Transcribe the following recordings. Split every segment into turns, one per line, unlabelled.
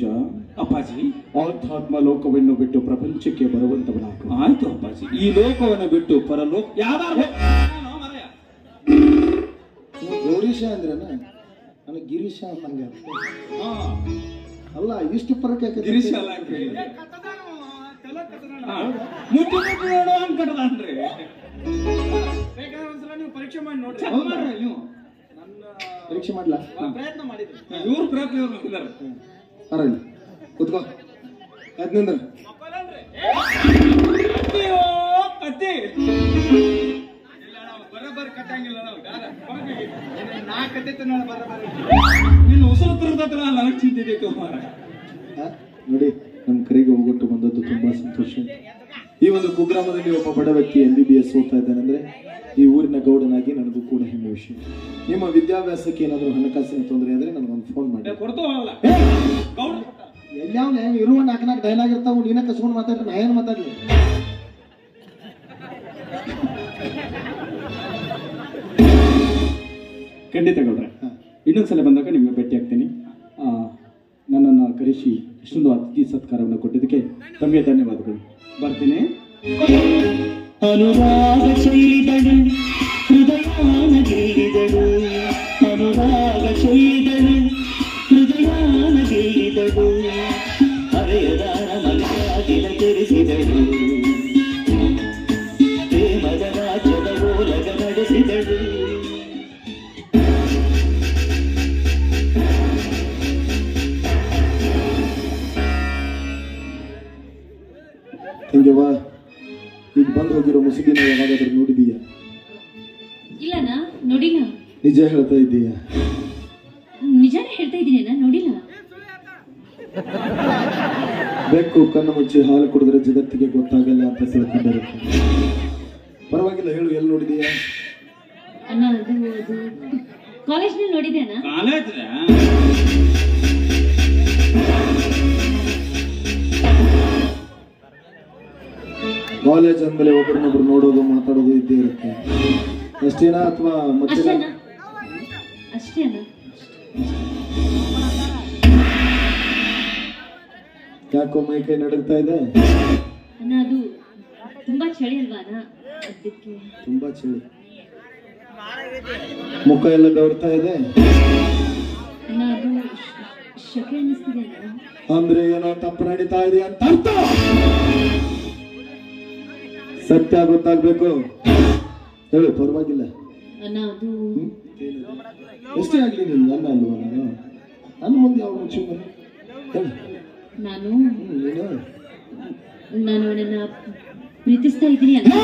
ನಿಜ ಅಪ್ಪಾಜಿ
ಆಧ್ಯಾತ್ಮ ಲೋಕವನ್ನು ಬಿಟ್ಟು ಪ್ರಪಂಚಕ್ಕೆ ಬರುವಂತವನಾಗು
ಆಯ್ತು ಅಪ್ಪಾಜಿ ಈ ಲೋಕವನ್ನು ಬಿಟ್ಟು ಪರಲೋಕ ಯಾವ್ದಾರು
ಗೌರೀಶ ಅಂದ್ರೇನ ನನಗೆ ಗಿರೀಶ ಅಂದಂಗ ಅಲ್ಲ ಇಷ್ಟು ಪರಕ್ ಯಾಕೆ
ಗಿರೀಶ ಅಲ್ಲ ಅಂತ ಹೇಳಿದೆ. ಹಾ. ಮುಟ್ಟಿ ಮುಟ್ಟಿ ನೋಡು ಹಂಗ್ ಕಟ್ಟದಾನ್ರಿ
ಬೇಕಾದ್ರೆ ಒಂದ್ಸಲ ನೀವು ಪರೀಕ್ಷೆ ಮಾಡಿ ನೋಡ್ರಿ
ಚೆಕ್ ಮಾಡ್ರಿ ನೀವು
ಪರೀಕ್ಷೆ ಮಾಡ್ಲಾ
ಪ್ರಯತ್ನ ಮಾಡಿದ್ರಿ
ಇವ್ರ ಪ್ರಯತ್ನ ಇವ್ರು ನೋಡಿದಾರೆ
ಅರಲ್ಲಿ ಕೂತ್ಕೋ ಎದ್ ನಿಂದ್ರ
ಅಯ್ಯೋ ಕತ್ತಿ
ಬರೋಬ್ಬರಿ ಕಟ್ಟಂಗಿಲ್ಲ ನಾವು ನಾ ಕಟ್ಟಿತ್ತು ನೋಡ ಬರೋಬ್ಬರಿ
ನಿನ್ನ ಉಸಿರು ತಿರುಗತ್ರ ನನಗೆ ಚಿಂತೆ ಬೇಕು ಮಾರ
ಆ? ನೋಡಿ ನಮ್ಮ ಕರೆಗೆ ಹೋಗೊಟ್ಟು ಬಂದದ್ದು ತುಂಬಾ ಸಂತೋಷ ಈ ಒಂದು ಕುಗ್ರಾಮದಲ್ಲಿ ಒಬ್ಬ ಬಡ ವ್ಯಕ್ತಿ ಎಂ ಬಿ ಬಿ ಎಸ್ ಓದ್ತಾ ಇದ್ದಾನಂದ್ರೆ ಈ ಊರಿನ ಗೌಡನಾಗಿ ನನಗೂ ಕೂಡ ಹೆಮ್ಮೆ ವಿಷಯ ನಿಮ್ಮ ವಿದ್ಯಾಭ್ಯಾಸಕ್ಕೆ ಏನಾದರೂ ಹಣಕಾಸಿನ ತೊಂದರೆ ಆದರೆ ನನಗೊಂದು ಫೋನ್ ಮಾಡಿ
ಕೊಡ್ತೋಲ್ಲ ಗೌಡ
ಎಲ್ಲಾವನೆ ಇರುವ ನಾಲ್ಕು ನಾಲ್ಕು ಡೈಲಾಗ್ ಇರ್ತಾವು ನೀನ ಕಸ್ಕೊಂಡು ಮಾತಾಡ್ರಿ ನಾ ಏನು ಮಾತಾಡ್ಲಿ
ಖಂಡಿತ ಗೌಡ್ರೆ ಇನ್ನೊಂದ್ಸಲ ಬಂದಾಗ ನಿಮಗೆ ಭೇಟಿ ಆಗ್ತೀನಿ ಆ, ನನ್ನನ್ನು ಕರೆಸಿ ಇಷ್ಟೊಂದು ಅತಿಥಿ ಸತ್ಕಾರವನ್ನು ಕೊಟ್ಟಿದ್ದಕ್ಕೆ ತಮಗೆ ಧನ್ಯವಾದಗಳು ಬರ್ತೀನಿ
ಅನುರಾಗ ಚೈದಳು ಹೃದಯಾನ ಗೆಲ್ಲಿದಳು ಅನುರಾಗ ಚೈದಳು ಹೃದಯಾನ ಗೆಲ್ಲಿದಳು ಹರೆಯದಾನ ಮಲಗಾಗಿನ ತೆರೆಸಿದಳು ಪ್ರೇಮದ ರಾಜ್ಯದ ಓಲಗ ನಡೆಸಿದಳು
ಹಿಂಗೆವ್ವ ಈಗ ಬಂದು ಹೋಗಿರೋ ಮುಸುಗಿನ ಯಾವಾಗಾದ್ರೂ ನೋಡಿದೀಯಾ
ಇಲ್ಲನ ನೋಡಿಲ್ಲ
ನಿಜ ಹೇಳ್ತಾ ಇದ್ದೀಯಾ
ನಿಜಾನೇ ಹೇಳ್ತಾ ಇದ್ದೀನೇನ ನೋಡಿಲ್ಲ
ಬೆಕ್ಕು ಕಣ್ಣು ಮುಚ್ಚಿ ಹಾಲು ಕುಡಿದ್ರೆ ಜಗತ್ತಿಗೆ ಗೊತ್ತಾಗಲ್ಲ ಅಂತ ತಿಳ್ಕೊಂಡಿರುತ್ತೆ ಪರವಾಗಿಲ್ಲ ಹೇಳು ಎಲ್ಲಿ ನೋಡಿದೀಯಾ
ಅಣ್ಣ ಅದು ಅದು ಕಾಲೇಜ್ನಲ್ಲಿ ನೋಡಿದೆ ಅಣ್ಣ
ಕಾಲೇಜ್
ಕಾಲೇಜ್ ಅಂದ್ಮೇಲೆ ಒಬ್ಬರನ್ನೊಬ್ರು ನೋಡೋದು ಮಾತಾಡೋದು ಇದ್ದೇ ಇರುತ್ತೆ ಅಷ್ಟೇನಾ ಅಥವಾ ಮತ್ತೆ
ಅಷ್ಟೇ ಅಣ್ಣ ಅಷ್ಟೇ ಅಣ್ಣ
ಯಾಕೋ ಮೈ ಕೈ ನಡುಗ್ತಾ ಇದೆ
ಅಣ್ಣ ಅದು ತುಂಬಾ ಚಳಿ ಅಲ್ವಾ ಅಣ್ಣ ಅದಕ್ಕೆ
ತುಂಬಾ ಚಳಿ ಮುಖ ಎಲ್ಲ ಗೌರ್ತಾ ಇದೆ
ಅಣ್ಣ ಅದು ಶ್- ಶಕೆ ಅನ್ನಿಸ್ತಿದೆ ಅಣ್ಣ
ಅಂದ್ರೆ ಏನೋ ತಪ್ಪು ನಡೀತಾ ಇದೆ ಅಂತ ಅರ್ಥ ಸತ್ಯ ಗೊತ್ತಾಗ್ಬೇಕು ಹೇಳು ಪರವಾಗಿಲ್ಲ
ಅಣ್ಣ ಅದು
ಹ್ಮ್? ಎಷ್ಟೇ ಆಗ್ಲಿ ನೀನು ನನ್ನ ಅಲ್ವಾ ನಾನು ನನ್ನ ಮುಂದೆ ಯಾವ ಮುಚ್ಚು ಹೇಳು
ನಾನು
ಹ್ಮ್, ನೀನು
ನಾನು ನನ್ನ ಪ್ರೀತಿಸ್ತಾ ಇದ್ದೀನಿ ಅಣ್ಣ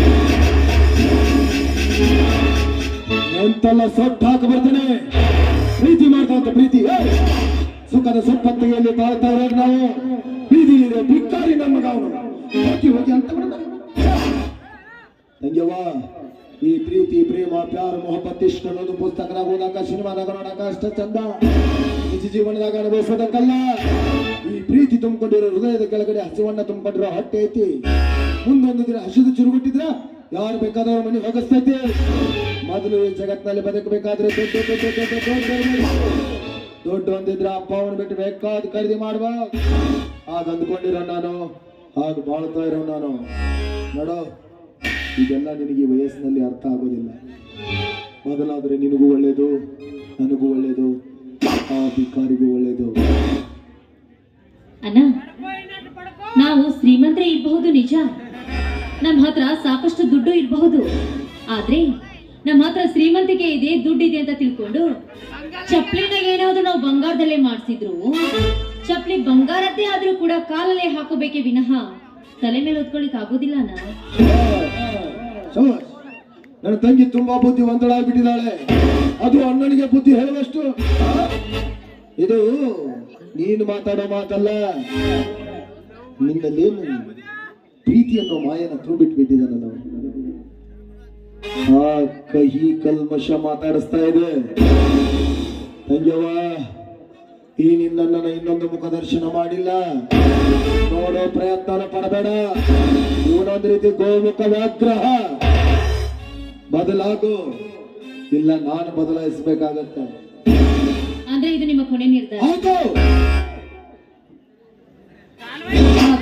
ಎಂತೆಲ್ಲ ಸೊಟ್ಟು ಹಾಕ ಬರ್ತೇನೆ ಪ್ರೀತಿ ಮಾಡ್ತಾ ಅಂತ ಪ್ರೀತಿ ಏ! ಸುಖದ ಸೊಪ್ಪತ್ತಿಗೆಯಲ್ಲಿ ತಾಳ್ತಾ ಇರೋದು ನಾವು ಬೀದಿಲಿರೋ ಭಿಕ್ಕಾರಿ ನಮ್ಮ ಮಗ ಅವನು ಹೋಗಿ ಹೋಗಿ ಅಂತ ಬಿಡ್ತಾನೆ. ತಂಗ್ಯವ್ವ ಈ ಪ್ರೀತಿ ಪ್ರೇಮ ಪ್ಯಾರ ಮೊಹಬ್ಬತ್ ಇಷ್ಟ ಅನ್ನೋದು ಪುಸ್ತಕದಾಗ ಓದಾಕ ಸಿನಿಮಾದಾಗ ನೋಡಾಕ ಅಷ್ಟ ಚಂದ ನಿಜ ಜೀವನದಾಗ ಅನುಭವಿಸೋದಕ್ಕಲ್ಲ ಈ ಪ್ರೀತಿ ತುಂಬಿಕೊಂಡಿರೋ ಹೃದಯದ ಕೆಳಗಡೆ ಹಸಿವನ್ನ ತುಂಬಿಕೊಂಡಿರೋ ಹೊಟ್ಟೆ ಐತಿ ಮುಂದೊಂದು ದಿನ ಹಸಿದು ಚುರುಗುಟ್ಟಿದ್ರ ಯಾರು ಬೇಕಾದವ್ರ ಮನೆ ಹೋಗಿಸ್ತೈತಿ ಮೊದಲು ಈ ಜಗತ್ತಿನಲ್ಲಿ ಬದುಕಬೇಕಾದ್ರೆ ದೊಡ್ಡ ದೊಡ್ಡ ದೊಡ್ಡ ದೊಡ್ಡ ದೊಡ್ಡ ದೊಡ್ಡ ಒಂದಿದ್ರ ಅಪ್ಪ ಅವನು ಬಿಟ್ಟು ಬೇಕಾದ ಖರೀದಿ ಮಾಡುವ ಆಗ ಅಂದ್ಕೊಂಡಿರೋ ನಾನು ಹಾಗ ಬಾಳ್ತಾ ಇರೋ ನಾನು ನೋಡೋ ಇದೆಲ್ಲ ನಿನಗೆ ಈ ವಯಸ್ಸಿನಲ್ಲಿ ಅರ್ಥ ಆಗೋದಿಲ್ಲ ಮೊದಲಾದ್ರೆ ನಿನಗೂ ಒಳ್ಳೇದು ನನಗೂ ಒಳ್ಳೇದು ಆ ಭಿಕಾರಿಗೂ ಒಳ್ಳೇದು
ಅಣ್ಣ ನಾವು ಶ್ರೀಮಂತರೇ ಇರಬಹುದು ನಿಜ ನಮ್ಮ ಹತ್ರ ಸಾಕಷ್ಟು ದುಡ್ಡು ಇರಬಹುದು ಆದ್ರೆ ನಮ್ಮ ಹತ್ರ ಶ್ರೀಮಂತಿಕೆ ಇದೆ ದುಡ್ಡಿದೆ ಅಂತ ತಿಳ್ಕೊಂಡು ಚಪ್ಲಿನಾಗ ಏನಾದ್ರು ನಾವು ಬಂಗಾರದಲ್ಲೇ ಮಾಡಿಸಿದ್ರು ಚಪ್ಲಿ ಬಂಗಾರದ್ದೇ ಆದ್ರೂ ಕೂಡ ಕಾಲಲ್ಲೇ ಹಾಕೋಬೇಕೇ ವಿನಃ ತಲೆ ಮೇಲೆ ಹೊತ್ಕೊಳಿಕ್ ಆಗೋದಿಲ್ಲ ಅಣ್ಣ
ಶಭಾಷ್. ನನ್ನ ತಂಗಿ ತುಂಬಾ ಬುದ್ಧಿವಂತಳಾಗ್ಬಿಟ್ಟಿದ್ದಾಳೆ ಅದು ಅಣ್ಣನಿಗೆ ಬುದ್ಧಿ ಹೇಳುವಷ್ಟು ಇದು ನೀನು ಮಾತಾಡೋ ಮಾತಲ್ಲ ನಿನ್ನಲ್ಲೇನು ಪ್ರೀತಿ ಅನ್ನೋ ಮಾಯನ ತುಂಬಿಟ್ಬಿಟ್ಟಿದ್ದಾನಲ್ಲ ಅವನು. ಆ ಕಹಿ ಕಲ್ಮಶ ಮಾತಾಡಿಸ್ತಾ ಇದೆ ತಂಗ್ಯವ್ವ ಈ ನಿನ್ನನ್ನ ಇನ್ನೊಂದು ಮುಖ ದರ್ಶನ ಮಾಡಿಲ್ಲ ನೋಡೋ ಪ್ರಯತ್ನ ಪಡಬೇಡ ಇವನೊಂದು ರೀತಿ ಗೋಮುಖ ವ್ಯಾಗ್ರಹ ಬದಲಾಗು ಇಲ್ಲ ನಾನು ಬದಲಾಯಿಸಬೇಕಾಗತ್ತೆ
ಅಂದ್ರೆ ಇದು ನಿಮ್ಮ ಕೊನೆ ನಿರ್ಧಾರ
ಹೌದು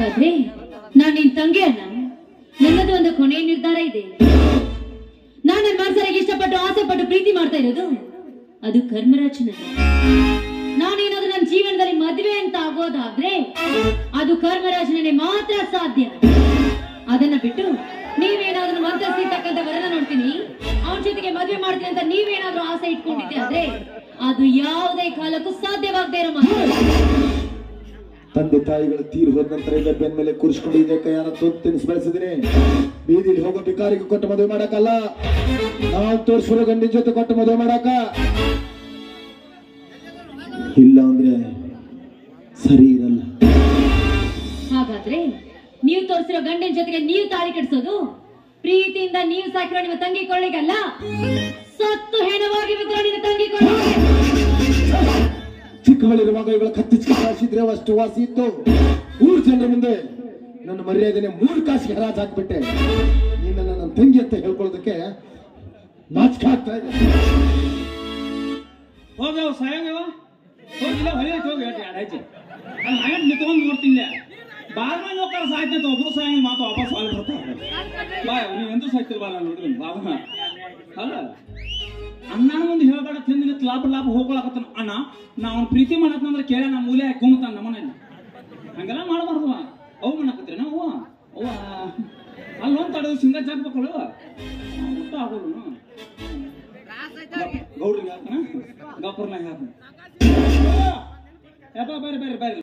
ಹಾಗಾದ್ರೆ ನಾನ್ ನಿನ್ ತಂಗಿ ಅಣ್ಣ ನನ್ನದು ಒಂದು ಕೊನೆಯ ನಿರ್ಧಾರ ಇದೆ ನಾನ್ ನನ್ನ ಮನಸ್ಸರಿಗೆ ಇಷ್ಟಪಟ್ಟು ಆಸೆ ಪಟ್ಟು ಪ್ರೀತಿ ಮಾಡ್ತಾ ಇರೋದು ಅದು ಕರ್ಮರಾಜನ ನಾನೇನಾದ್ರೂ ನನ್ನ ಜೀವನದಲ್ಲಿ ಮದುವೆ ಅಂತ ಆಗೋದಾದ್ರೆ ಅದು ಕರ್ಮರಾಜನೇ ಮಾತ್ರ ಸಾಧ್ಯ ಅದನ್ನ ಬಿಟ್ಟು ನೀವೇನಾದ್ರೂ ಮಂತ್ರಸ್ತಿ ತಕ್ಕಂತ ವರನ ನೋಡ್ತೀನಿ ಅವನ ಜೊತೆಗೆ ಮದುವೆ ಮಾಡ್ತೀನಿ ಅಂತ ನೀವೇನಾದ್ರೂ ಆಸೆ ಇಟ್ಕೊಂಡಿದ್ದೆ ಆದ್ರೆ ಅದು ಯಾವುದೇ ಕಾಲಕ್ಕೂ ಸಾಧ್ಯವಾಗದೇ ಇರೋ ಮಾತು
ತಂದೆ ತಾಯಿಗಳು ತೀರ್ ಹೋದ ನಂತರ ಈಗ ಬೆನ್ ಮೇಲೆ ಕೂರಿಸ್ಕೊಂಡು ಇದೆ ಕೈಯಾರ ತೊತ್ತು ತಿನ್ಸಿ ಬೆಳೆಸಿದೀನಿ ಬೀದಿಲಿ ಹೋಗೋ ಬಿಕಾರಿಗೆ ಕೊಟ್ಟು ಮದುವೆ ಮಾಡಕ್ಕಲ್ಲ ನಾವು ತೋರಿಸಿರೋ ಗಂಡಿನ ಜೊತೆ ಕೊಟ್ಟು ಮದುವೆ ಮಾಡಕ ಇಲ್ಲ ಅಂದ್ರೆ ಸರಿ ಇರಲ್ಲ
ಹಾಗಾದ್ರೆ ನೀವು ತೋರಿಸಿರೋ ಗಂಡಿನ ಜೊತೆಗೆ ನೀವು ತಾಳಿ ಕಟ್ಸೋದು ಪ್ರೀತಿಯಿಂದ ನೀವು ಸಾಕಿರೋ ನಿಮ್ಮ ತಂಗಿ ಕೊಳ್ಳಿಗಲ್ಲ ಸತ್ತು ಹೆಣವಾಗಿ ಬಿದ್ದಿರೋ ನಿನ್ನ ತಂಗಿ ಕೊಳ್ಳಿಗೆ
ಚಿಕ್ಕವಳಿರುವಾಗ ಇವಳ ಕತ್ತಿ ಚಿಕ್ಕ ಕಾಸಿದ್ರೆ ಅಷ್ಟು ವಾಸಿ ಇತ್ತು ಊರ್ ಜನರ ಮುಂದೆ ನನ್ನ ಮರ್ಯಾದೆನೆ ಮೂರು ಕಾಸಿಗೆ ಹರಾಜ್ ಹಾಕ್ಬಿಟ್ಟೆ ನಿನ್ನ ನನ್ನ ತಂಗಿ ಅಂತ ಹೇಳ್ಕೊಳ್ಳೋದಕ್ಕೆ ನಾಚಿಕೆ ಆಗ್ತಾ ಇದೆ
ಹೋಗ್ಯಾವ ಸಾಯಂಗವ ಹೋಗಿಲ್ಲ ಹೊಲಿಯಕ್ಕೆ ಹೋಗಿ ಎರಡು ಆಯ್ತು ಅಲ್ಲಿ ಹಾಗೆ ನಿಂತ್ಕೊಂಡು ನೋಡ್ತಿಲ್ಲ ಬಾಳ ಮಂದಿ ಹೋಗ್ತಾರ ಸಾಯ್ತೈತೆ ಒಬ್ರು ಸಾಯಂಗ ಮಾತು ವಾಪಸ್ ಹಾಲು ಬರ್ತಾರೆ ಬಾ ನೀವು ಎಂದೂ ಸಾಯ್ತಿರ್ ಬಾ ನಾನು ನೋಡಿದ್ದೀನಿ ಬಾಬನ ಅಲ್ಲ ಅಣ್ಣನ ಮುಂದೆ ಹೇಳ್ಬೇಡ ತಿಂದು ನಿಂತು ಲಾಭ ಲಾಭ ಹೋಗ್ಕೊಳಕತ್ತಾನ ಅಣ್ಣ ನಾ ಅವ್ನ ಪ್ರೀತಿ ಮಾಡತ್ತಂದ್ರೆ ಕೇಳ ನಾ ಮೂಲೆ ಹಾಕಿ ಕುಮ್ತಾನ ನಮ್ಮನೇಲಿ ಹಂಗೆಲ್ಲ ಮಾಡಬಾರ್ದು ಅವು ಮಾಡಕತ್ರಿ ನಾವು ಅವ್ವ ಅಲ್ಲಿ ಒಂದು ತಡದು ಸಿಂಗ ಜಾಕ್ಬೇಕಲ್ಲ ಊಟ ಆಗೋಲ್ಲ ಗೌಡ್ರಿಗೆ ಹಾಕನ ಗಪ್ಪರ್ನಾಗ ಹಾಕನ ಯಪ್ಪ ಬರ್ರಿ ಬರ್ರಿ ಬರ್ರಿ